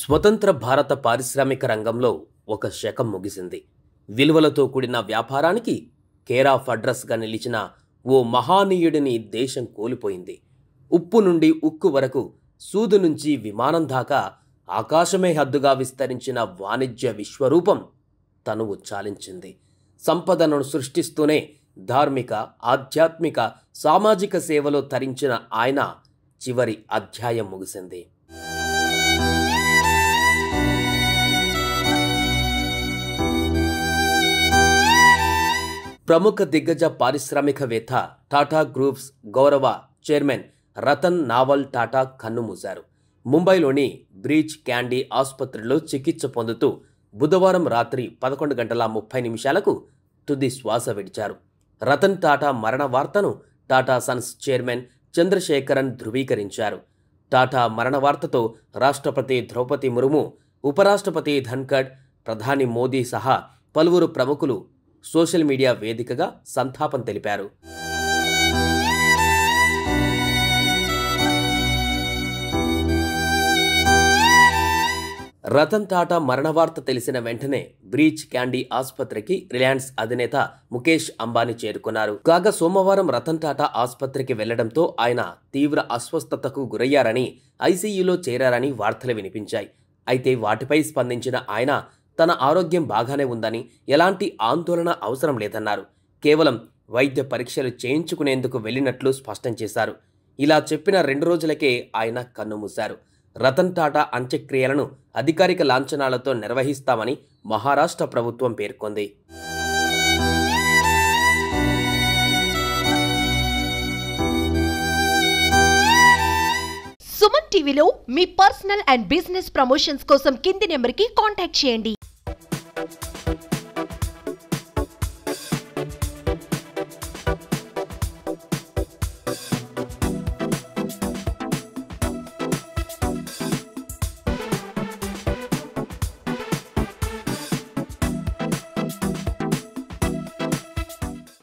స్వతంత్ర భారత పారిశ్రామిక రంగంలో ఒక శకం ముగిసింది విలువలతో కూడిన వ్యాపారానికి కేర్ ఆఫ్ అడ్రస్గా నిలిచిన ఓ మహానీయుడిని దేశం కోల్పోయింది ఉప్పు నుండి ఉక్కు వరకు సూదు నుంచి విమానం దాకా ఆకాశమే హద్దుగా విస్తరించిన వాణిజ్య విశ్వరూపం తనువు చాలించింది సంపదను సృష్టిస్తూనే ధార్మిక ఆధ్యాత్మిక సామాజిక సేవలో తరించిన ఆయన చివరి అధ్యాయం ముగిసింది ప్రముఖ దిగ్గజ పారిశ్రామికవేత్త టాటా గ్రూప్స్ గౌరవ చైర్మన్ రతన్ నావల్ టాటా కన్నుమూశారు ముంబైలోని బ్రీచ్ క్యాండీ ఆసుపత్రిలో చికిత్స పొందుతూ బుధవారం రాత్రి పదకొండు గంటల ముప్పై నిమిషాలకు తుది శ్వాస విడిచారు రతన్ టాటా మరణ వార్తను టాటా సన్స్ చైర్మన్ చంద్రశేఖరన్ ధృవీకరించారు టాటా మరణ వార్తతో రాష్ట్రపతి ద్రౌపది ముర్ము ఉపరాష్ట్రపతి ధన్ఖడ్ ప్రధాని మోదీ సహా పలువురు ప్రముఖులు సోషల్ మీడియా వేదికగా సంతాపం తెలిపారు రతన్ టాటా మరణ వార్త తెలిసిన వెంటనే బ్రీచ్ క్యాండీ ఆసుపత్రికి రిలయన్స్ అధినేత ముఖేష్ అంబానీ చేరుకున్నారు కాగా సోమవారం రతన్ టాటా ఆసుపత్రికి వెళ్లడంతో ఆయన తీవ్ర అస్వస్థతకు గురయ్యారని ఐసీయూలో చేరారని వార్తలు వినిపించాయి అయితే వాటిపై స్పందించిన ఆయన తన ఆరోగ్యం బాగానే ఉందని ఎలాంటి ఆందోళన అవసరం లేదన్నారు కేవలం వైద్య పరీక్షలు చేయించుకునేందుకు వెళ్ళినట్లు స్పష్టం చేశారు ఇలా చెప్పిన రెండు రోజులకే ఆయన కన్నుమూశారు రతన్ టాటా అంత్యక్రియలను అధికారిక లాంఛనాలతో నిర్వహిస్తామని మహారాష్ట్ర ప్రభుత్వం పేర్కొంది సుమన్ టీవీలో మీ పర్సనల్ అండ్ బిజినెస్ ప్రమోషన్స్ కోసం కింది నెంబర్కి కాంటాక్ట్ చేయండి